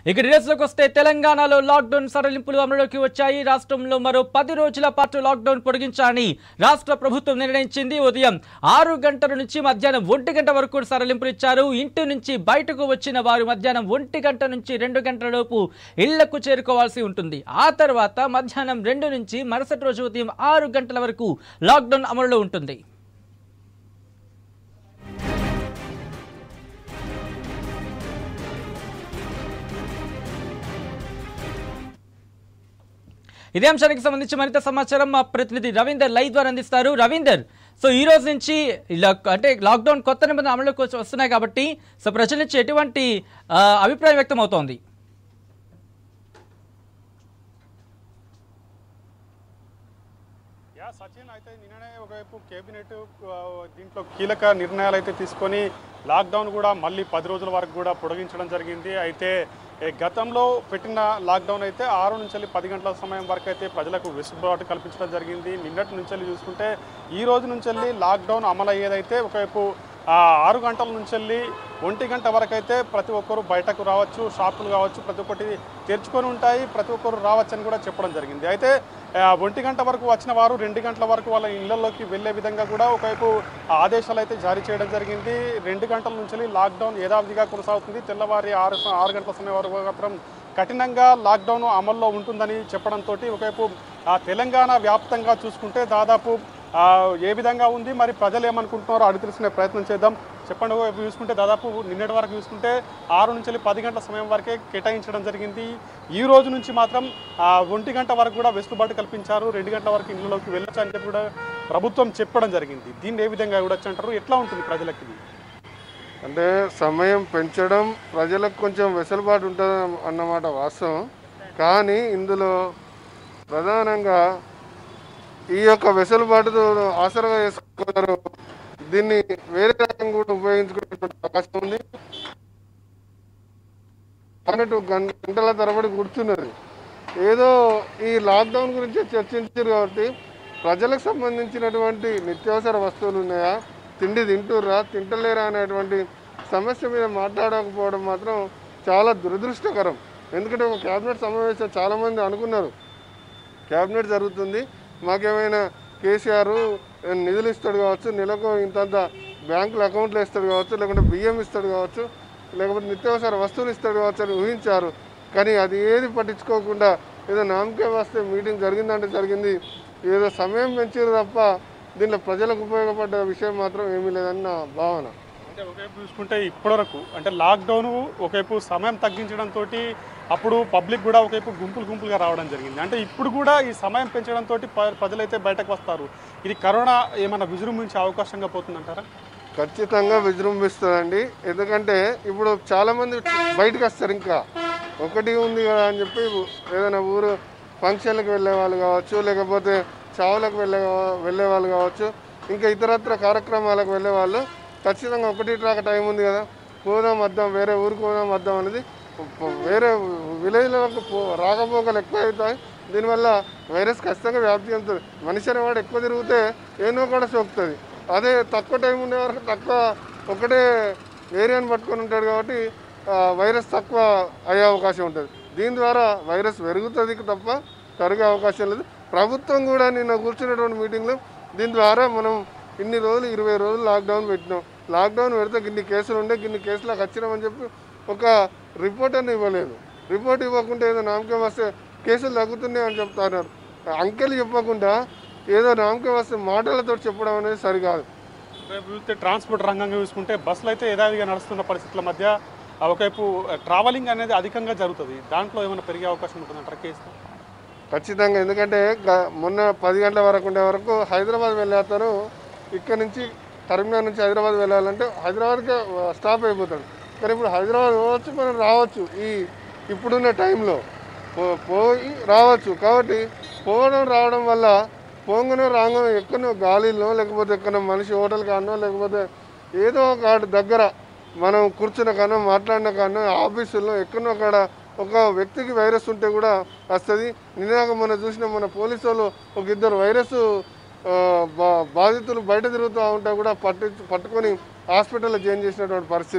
ఇక డీటెయిల్స్లోకి వస్తే తెలంగాణలో లాక్డౌన్ సడలింపులు అమలులోకి వచ్చాయి రాష్ట్రంలో మరో పది రోజుల పాటు లాక్డౌన్ పొడిగించాలని రాష్ట్ర ప్రభుత్వం నిర్ణయించింది ఉదయం ఆరు గంటల నుంచి మధ్యాహ్నం ఒంటి గంట వరకు సడలింపులు ఇచ్చారు ఇంటి నుంచి బయటకు వచ్చిన వారు మధ్యాహ్నం ఒంటి గంట నుంచి రెండు గంటల లోపు ఇళ్లకు చేరుకోవాల్సి ఉంటుంది ఆ తర్వాత మధ్యాహ్నం రెండు నుంచి మరుసటి రోజు ఉదయం ఆరు గంటల వరకు లాక్డౌన్ అమలులో ఉంటుంది ఇదే అంశానికి సంబంధించి మరింత సమాచారం మా ప్రతినిధి రవీందర్ లైవ్ ద్వారా అందిస్తారు రవీందర్ సో ఈ రోజు నుంచి ఇలా అంటే లాక్డౌన్ కొత్త నిబంధనలు అమలులోకి వచ్చి- వస్తున్నాయి కాబట్టి సో ప్రజల నుంచి ఎటువంటి ఆ, అభిప్రాయం వ్యక్తం అవుతోంది యా సచిన్ అయితే నిన్ననే ఒకవైపు కేబినెట్ ఆ, దీంట్లో కీలక నిర్ణయాలు అయితే తీసుకొని లాక్డౌన్ కూడా మళ్ళీ పది రోజుల వరకు కూడా పొడిగించడం జరిగింది అయితే ఏ, గతంలో పెట్టిన లాక్డౌన్ అయితే ఆరు నుంచి వెళ్ళి పది గంటల సమయం వరకు అయితే ప్రజలకు వెసులుబాటు కల్పించడం జరిగింది నిన్నటి నుంచి వెళ్ళి చూసుకుంటే ఈ రోజు నుంచి వెళ్ళి లాక్డౌన్ అమలు అయ్యేదైతే ఒకవైపు ఆ, ఆరు గంటల నుంచి వెళ్ళి ఒంటి గంట వరకు అయితే ప్రతి ఒక్కరు బయటకు రావచ్చు షాపులు కావచ్చు ప్రతి ఒక్కటి తెరుచుకొని ఉంటాయి ప్రతి ఒక్కరు రావచ్చు అని కూడా చెప్పడం జరిగింది అయితే ఆ, ఒంటి గంట వరకు వచ్చిన వారు రెండు గంటల వరకు వాళ్ళ ఇళ్లలోకి వెళ్ళే విధంగా కూడా ఒకవైపు ఆదేశాలు అయితే జారీ చేయడం జరిగింది రెండు గంటల నుంచి లాక్డౌన్ యథావిధిగా కొనసాగుతుంది తెల్లవారి ఆరు ఆరు గంటల సమయం వరకు మాత్రం కఠినంగా లాక్డౌన్ అమల్లో ఉంటుందని చెప్పడంతో ఒకవైపు ఆ తెలంగాణ వ్యాప్తంగా చూసుకుంటే దాదాపు ఆ, ఏ విధంగా ఉంది మరి ప్రజలు ఏమనుకుంటున్నారో అడిగి తెలుసుకునే ప్రయత్నం చేద్దాం చెప్పండి ఒకవైపు చూసుకుంటే దాదాపు నిన్నటి వరకు చూసుకుంటే ఆరు నుంచి వెళ్ళి పది గంటల సమయం వరకే కేటాయించడం జరిగింది ఈ రోజు నుంచి మాత్రం ఆ, ఒంటి గంట వరకు కూడా వెసులుబాటు కల్పించారు రెండు గంటల వరకు ఇళ్ళలోకి వెళ్ళొచ్చు అని చెప్పి కూడా ప్రభుత్వం చెప్పడం జరిగింది దీన్ని ఏ విధంగా చూడొచ్చు అంటారు ఎట్లా ఉంటుంది ప్రజలకి ఇది? అంటే సమయం పెంచడం ప్రజలకు కొంచెం వెసులుబాటు ఉంటుంది అన్నమాట వాస్తవం కానీ ఇందులో ప్రధానంగా ఈ యొక్క వెసులుబాటుతో ఆసరగా చేసుకున్నారు దీన్ని వేరే రకంగా కూడా ఉపయోగించుకునే అవకాశం ఉంది అన్నట్టు గం- గంటల తరబడి కూర్చున్నది ఏదో ఈ లాక్డౌన్ గురించి చర్చించారు కాబట్టి ప్రజలకు సంబంధించినటువంటి నిత్యావసర వస్తువులు ఉన్నాయా తిండి తింటుర్రా తింటలేరా అనేటువంటి సమస్య మీద మాట్లాడకపోవడం మాత్రం చాలా దురదృష్టకరం ఎందుకంటే ఒక క్యాబినెట్ సమావేశం చాలామంది అనుకున్నారు క్యాబినెట్ జరుగుతుంది మాకేమైనా కేసీఆర్ నిధులు ఇస్తాడు కావచ్చు నెలకు ఇంతంత బ్యాంకుల అకౌంట్లు ఇస్తాడు కావచ్చు లేకుంటే బియ్యం ఇస్తాడు కావచ్చు లేకపోతే నిత్యావసర వస్తువులు ఇస్తాడు కావచ్చు అని ఊహించారు కానీ అది ఏది పట్టించుకోకుండా ఏదో నామకే వస్తే మీటింగ్ జరిగిందంటే జరిగింది ఏదో సమయం పెంచారు తప్ప దీంట్లో ప్రజలకు ఉపయోగపడ్డ విషయం మాత్రం ఏమీ లేదని నా భావన అంటే ఒకవైపు చూసుకుంటే ఇప్పటివరకు అంటే లాక్డౌన్ ఒకవైపు సమయం తగ్గించడంతో అప్పుడు పబ్లిక్ కూడా ఒకవైపు గుంపులు గుంపులుగా రావడం జరిగింది అంటే ఇప్పుడు కూడా ఈ సమయం పెంచడంతో ప్రజలైతే బయటకు వస్తారు ఇది కరోనా ఏమైనా విజృంభించే అవకాశంగా పోతుందంటారా ఖచ్చితంగా విజృంభిస్తుందండి ఎందుకంటే ఇప్పుడు చాలామంది బయటకు వస్తారు ఇంకా ఒకటి ఉంది కదా అని చెప్పి ఏదైనా ఊరు ఫంక్షన్లకు వెళ్ళే వాళ్ళు కావచ్చు లేకపోతే చావులకు వెళ్ళే వెళ్ళే వాళ్ళు కావచ్చు ఇంకా ఇతరత్ర కార్యక్రమాలకు వెళ్ళే వాళ్ళు ఖచ్చితంగా ఒకటి ట్రాక్ టైం ఉంది కదా పోదాం వద్దాం వేరే ఊరికి పోదాం వద్దాం అనేది వేరే విలేజ్లకు పో రాకపోకలు ఎక్కువ అవుతాయి దీనివల్ల వైరస్ ఖచ్చితంగా వ్యాప్తి చెందుతుంది మనిషి అనేవాడు ఎక్కువ తిరిగితే ఏనో కూడా సోకుతుంది అదే తక్కువ టైం ఉండే వరకు తక్కువ ఒకటే ఏరియాని పట్టుకొని ఉంటాడు కాబట్టి ఆ, వైరస్ తక్కువ అయ్యే అవకాశం ఉంటుంది దీని ద్వారా వైరస్ పెరుగుతుంది తప్ప తరిగే అవకాశం లేదు ప్రభుత్వం కూడా నిన్న కూర్చున్నటువంటి మీటింగ్లో దీని ద్వారా మనం ఇన్ని రోజులు ఇరవై రోజులు లాక్డౌన్ పెట్టినాం లాక్డౌన్ పెడితే ఇన్ని కేసులు ఉండే ఇన్ని కేసులకు వచ్చినామని చెప్పి ఒక రిపోర్ట్ అని ఇవ్వలేదు రిపోర్ట్ ఇవ్వకుండా ఏదో నామకే వస్తే కేసులు తగ్గుతున్నాయి అని చెప్తున్నారు అంకెలు చెప్పకుండా ఏదో నామకే వస్తే మాటలతో చెప్పడం అనేది సరికాదు ఒకవైపు చూస్తే ట్రాన్స్పోర్ట్ రంగంగా చూసుకుంటే బస్సులు అయితే యథావిధిగా నడుస్తున్న పరిస్థితుల మధ్య ఆ, ఒకవైపు ట్రావెలింగ్ అనేది అధికంగా జరుగుతుంది దాంట్లో ఏమైనా పెరిగే అవకాశం ఉంటుందంటారా కేసు ఖచ్చితంగా ఎందుకంటే గ- మొన్న పది గంటల వరకు ఉండే వరకు హైదరాబాద్ వెళ్ళే అతను ఇక్కడ నుంచి కరీంనగర్ నుంచి హైదరాబాద్ వెళ్ళాలంటే హైదరాబాద్కే స్టాప్ అయిపోతాడు కానీ ఇప్పుడు హైదరాబాద్ పోవచ్చు మనం రావచ్చు ఈ ఇప్పుడున్న టైంలో పో- పోయి రావచ్చు కాబట్టి పోవడం రావడం వల్ల పోంగనో రాంగనో ఎక్కడో గాలిలో లేకపోతే ఎక్కడ మనిషి హోటల్ కానో లేకపోతే ఏదో ఒక ఆడ దగ్గర మనం కూర్చున్న కానో మాట్లాడిన కానో ఆఫీసుల్లో ఎక్కడో అక్కడ ఒక వ్యక్తికి వైరస్ ఉంటే కూడా వస్తుంది నిన్నాక మనం చూసిన మన పోలీసు వాళ్ళు ఒక ఇద్దరు వైరస్ ఆ, బా- బాధితులు బయట తిరుగుతూ ఉంటే కూడా పట్టి పట్టుకొని హాస్పిటల్లో జాయిన్ చేసినటువంటి పరిస్థితి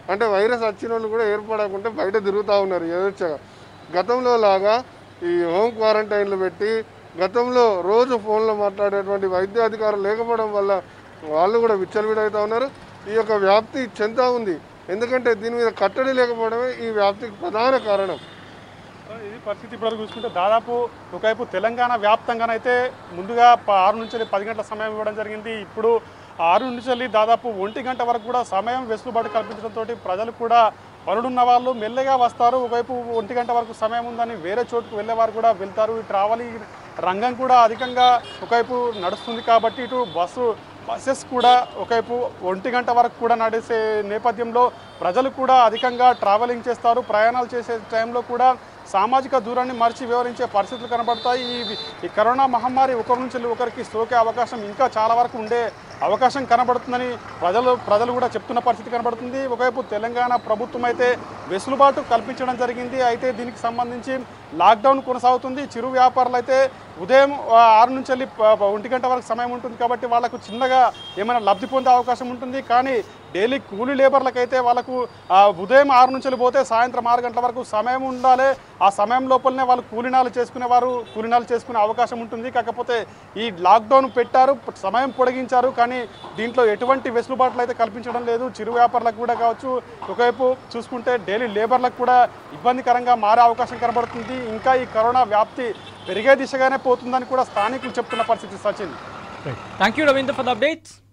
అంటే వైరస్ వచ్చిన వాళ్ళు కూడా ఏర్పడకుంటే బయట తిరుగుతూ ఉన్నారు యథేచ్ఛగా గతంలో లాగా ఈ హోమ్ క్వారంటైన్లు పెట్టి గతంలో రోజు ఫోన్లో మాట్లాడేటువంటి వైద్య అధికారులు లేకపోవడం వల్ల వాళ్ళు కూడా విచ్చలవిడవుతా ఉన్నారు ఈ యొక్క వ్యాప్తి చెందుతా ఉంది ఎందుకంటే దీని మీద కట్టడి లేకపోవడమే ఈ వ్యాప్తికి ప్రధాన కారణం ఇది పరిస్థితి ఇప్పుడు చూసుకుంటే దాదాపు ఒకవైపు తెలంగాణ వ్యాప్తంగానైతే ముందుగా ప- ఆరు నుంచి పది గంటల సమయం ఇవ్వడం జరిగింది ఇప్పుడు ఆరు నుంచి వెళ్ళి దాదాపు ఒంటి గంట వరకు కూడా సమయం వెసులుబాటు కల్పించడంతో ప్రజలు కూడా పనులున్న వాళ్ళు మెల్లగా వస్తారు ఒకవైపు ఒంటి గంట వరకు సమయం ఉందని వేరే చోటుకు వెళ్ళేవారు కూడా వెళ్తారు ఈ ట్రావెలింగ్ రంగం కూడా అధికంగా ఒకవైపు నడుస్తుంది కాబట్టి ఇటు బస్సు బస్సెస్ కూడా ఒకవైపు ఒంటి గంట వరకు కూడా నడిసే నేపథ్యంలో ప్రజలు కూడా అధికంగా ట్రావెలింగ్ చేస్తారు ప్రయాణాలు చేసే టైంలో కూడా సామాజిక దూరాన్ని మరిచి వివరించే పరిస్థితులు కనబడతాయి ఈ ఈ కరోనా మహమ్మారి ఒకరి నుంచి ఒకరికి సోకే అవకాశం ఇంకా చాలా వరకు ఉండే అవకాశం కనబడుతుందని ప్రజలు ప్రజలు కూడా చెప్తున్న పరిస్థితి కనబడుతుంది ఒకవైపు తెలంగాణ ప్రభుత్వం అయితే వెసులుబాటు కల్పించడం జరిగింది అయితే దీనికి సంబంధించి లాక్డౌన్ కొనసాగుతుంది చిరు వ్యాపారులు అయితే ఉదయం ఆ, ఆరు నుంచి వెళ్ళి ప- ప- ఒంటి గంట వరకు సమయం ఉంటుంది కాబట్టి వాళ్ళకు చిన్నగా ఏమైనా లబ్ధి పొందే అవకాశం ఉంటుంది కానీ డైలీ కూలీ లేబర్లకైతే వాళ్ళకు ఆ, ఉదయం ఆరు నుంచి వెళ్ళి పోతే సాయంత్రం ఆరు గంటల వరకు సమయం ఉండాలి ఆ సమయం లోపలనే వాళ్ళు కూలినాలు చేసుకునేవారు కూలినాలు చేసుకునే అవకాశం ఉంటుంది కాకపోతే ఈ లాక్డౌన్ పెట్టారు సమయం పొడిగించారు కానీ దీంట్లో ఎటువంటి వెసులుబాట్లు అయితే కల్పించడం లేదు చిరు వ్యాపారులకు కూడా కావచ్చు ఒకవైపు చూసుకుంటే డైలీ లేబర్లకు కూడా ఇబ్బందికరంగా మారే అవకాశం కనబడుతుంది ఇంకా ఈ కరోనా వ్యాప్తి పెరిగే దిశగానే పోతుందని కూడా స్థానికులు చెప్తున్న పరిస్థితి Sachin thank you Ravindra for the updates